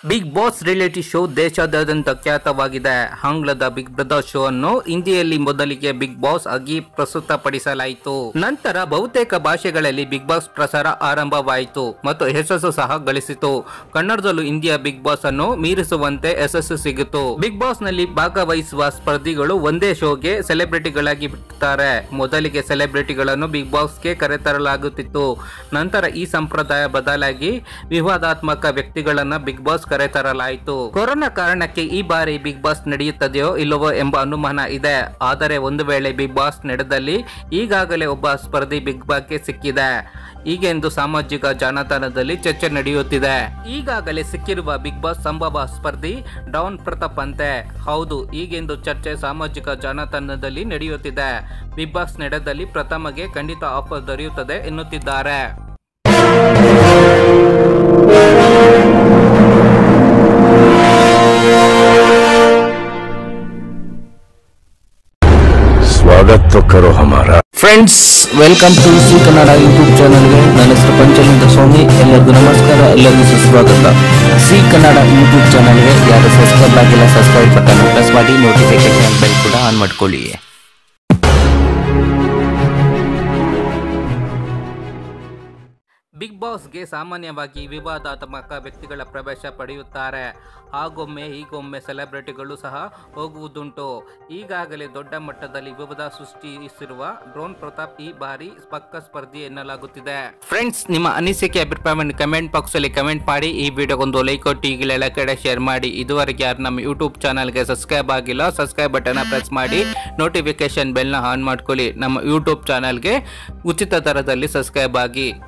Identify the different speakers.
Speaker 1: big boss reality show ದೇಶಾದ್ಯಂತ ಖ್ಯಾತವಾಗಿದೆ ಆಂಗ್ಲದ ಬಿಗ್ ಬ್ರದರ್ ಶೋ ಅನ್ನು ಹಿಂದಿಯಲ್ಲಿ ಮೊದಲಿಗೆ ಬಿಗ್ ಬಾಸ್ ಆಗಿ ಪ್ರಸ್ತುತಪಡಿಸಲಾಯಿತು ನಂತರ ಬಹುತೇಕ ಭಾಷೆಗಳಲ್ಲಿ ಬಿಗ್ ಬಾಸ್ ಪ್ರಸಾರ ಆರಂಭವಾಯಿತು ಮತ್ತು ಯಶಸ್ಸು ಸಹ ಗಳಿಸಿತು ಕನ್ನಡದಲ್ಲೂ ಇಂಡಿಯಾ ಬಿಗ್ ಬಾಸ್ ಅನ್ನು ಮೀರಿಸುವಂತೆ ಯಶಸ್ಸು ಸಿಗಿತು ಬಿಗ್ ಬಾಸ್ ನಲ್ಲಿ ಭಾಗವಹಿಸುವ ಸ್ಪರ್ಧಿಗಳು ಒಂದೇ ಶೋಗೆ ಸೆಲೆಬ್ರಿಟಿಗಳಾಗಿ ಬಿಡುತ್ತಾರೆ ಮೊದಲಿಗೆ ಸೆಲೆಬ್ರಿಟಿಗಳನ್ನು ಬಿಗ್ ಬಾಸ್ಗೆ ಕರೆತರಲಾಗುತ್ತಿತ್ತು ನಂತರ ಈ ಸಂಪ್ರದಾಯ ಬದಲಾಗಿ ವಿವಾದಾತ್ಮಕ ವ್ಯಕ್ತಿಗಳನ್ನ ಬಿಗ್ ಬಾಸ್ ಕರೆತರಲಾಯಿತು ಕೊರೋನಾ ಕಾರಣಕ್ಕೆ ಈ ಬಾರಿ ಬಿಗ್ ಬಾಸ್ ನಡೆಯುತ್ತದೆಯೋ ಇಲ್ಲವೋ ಎಂಬ ಅನುಮಾನ ಇದೆ ಆದರೆ ಒಂದು ವೇಳೆ ಬಿಗ್ ಬಾಸ್ ನಡೆದಲ್ಲಿ ಈಗಾಗಲೇ ಒಬ್ಬ ಸ್ಪರ್ಧಿ ಬಿಗ್ ಬಾಸ್ಗೆ ಸಿಕ್ಕಿದೆ ಈಗೆಂದು ಸಾಮಾಜಿಕ ಜಾಲತಾಣದಲ್ಲಿ ಚರ್ಚೆ ನಡೆಯುತ್ತಿದೆ ಈಗಾಗಲೇ ಸಿಕ್ಕಿರುವ ಬಿಗ್ ಬಾಸ್ ಸಂಭವ ಸ್ಪರ್ಧಿ ಡೌನ್ ಪ್ರತಾಪ್ ಅಂತೆ ಹೌದು ಈಗೆಂದು ಚರ್ಚೆ ಸಾಮಾಜಿಕ ಜಾಲತಾಣದಲ್ಲಿ ನಡೆಯುತ್ತಿದೆ ಬಿಗ್ ಬಾಸ್ ನಡೆದಲ್ಲಿ ಪ್ರಥಮಗೆ ಖಂಡಿತ ಆಫರ್ ದೊರೆಯುತ್ತದೆ ಎನ್ನುತ್ತಿದ್ದಾರೆ
Speaker 2: स्वागत तो करो हमारा
Speaker 3: friends welcome to C Kannada YouTube ಚಾನಲ್ಗೆ ನನ್ನ ಹೆಸರು ಪಂಚಲಿಂಗ ಸ್ವಾಮಿ ಎಲ್ಲರಿಗೂ ನಮಸ್ಕಾರ ಎಲ್ಲರಿಗೂ ಸುಸ್ವಾಗತ ಸಿ ಕನ್ನಡ ಯೂಟ್ಯೂಬ್ ಚಾನಲ್ಗೆ ಯಾರು ಸಬ್ಸ್ಕ್ರೈಬ್ ಆಗಿಲ್ಲ ಸಬ್ಸ್ಕ್ರೈಬ್ ಬಟನ್ ಪ್ರೆಸ್ ಮಾಡಿ ನೋಟಿಫಿಕೇಶನ್ ಬೆಲ್ ಕೂಡ ಆನ್ ಮಾಡ್ಕೊಳ್ಳಿ
Speaker 1: ಬಿಗ್ ಬಾಸ್ಗೆ ಸಾಮಾನ್ಯವಾಗಿ ವಿವಾದಾತ್ಮಕ ವ್ಯಕ್ತಿಗಳ ಪ್ರವೇಶ ಪಡೆಯುತ್ತಾರೆ ಹಾಗೊಮ್ಮೆ ಹೀಗೊಮ್ಮೆ ಸೆಲೆಬ್ರಿಟಿಗಳು ಸಹ ಹೋಗುವುದುಂಟು ಈಗಾಗಲೇ ದೊಡ್ಡ ಮಟ್ಟದಲ್ಲಿ ವಿವಾದ ಸೃಷ್ಟಿಸಿರುವ ಡ್ರೋನ್ ಪ್ರತಾಪ್ ಈ ಬಾರಿ ಪಕ್ಕ ಸ್ಪರ್ಧಿ ಎನ್ನಲಾಗುತ್ತಿದೆ ಫ್ರೆಂಡ್ಸ್ ನಿಮ್ಮ ಅನಿಸಿಕೆ ಅಭಿಪ್ರಾಯವನ್ನು ಕಮೆಂಟ್ ಬಾಕ್ಸ್ ಅಲ್ಲಿ ಕಮೆಂಟ್ ಮಾಡಿ ಈ ವಿಡಿಯೋಗೊಂದು ಲೈಕ್ ಕೊಟ್ಟು ಈಗಲೆಲ್ಲ ಕಡೆ ಶೇರ್ ಮಾಡಿ ಇದುವರೆಗೆ ಯಾರು ನಮ್ಮ ಯೂಟ್ಯೂಬ್ ಚಾನಲ್ಗೆ ಸಬ್ಸ್ಕ್ರೈಬ್ ಆಗಿಲ್ಲ ಸಬ್ಸ್ಕ್ರೈಬ್ ಬಟನ್ ಪ್ರೆಸ್ ಮಾಡಿ ನೋಟಿಫಿಕೇಶನ್ ಬೆಲ್ನ ಆನ್ ಮಾಡ್ಕೊಳ್ಳಿ ನಮ್ಮ ಯೂಟ್ಯೂಬ್ ಚಾನಲ್ಗೆ ಉಚಿತ ದರದಲ್ಲಿ ಸಬ್ಸ್ಕ್ರೈಬ್ ಆಗಿ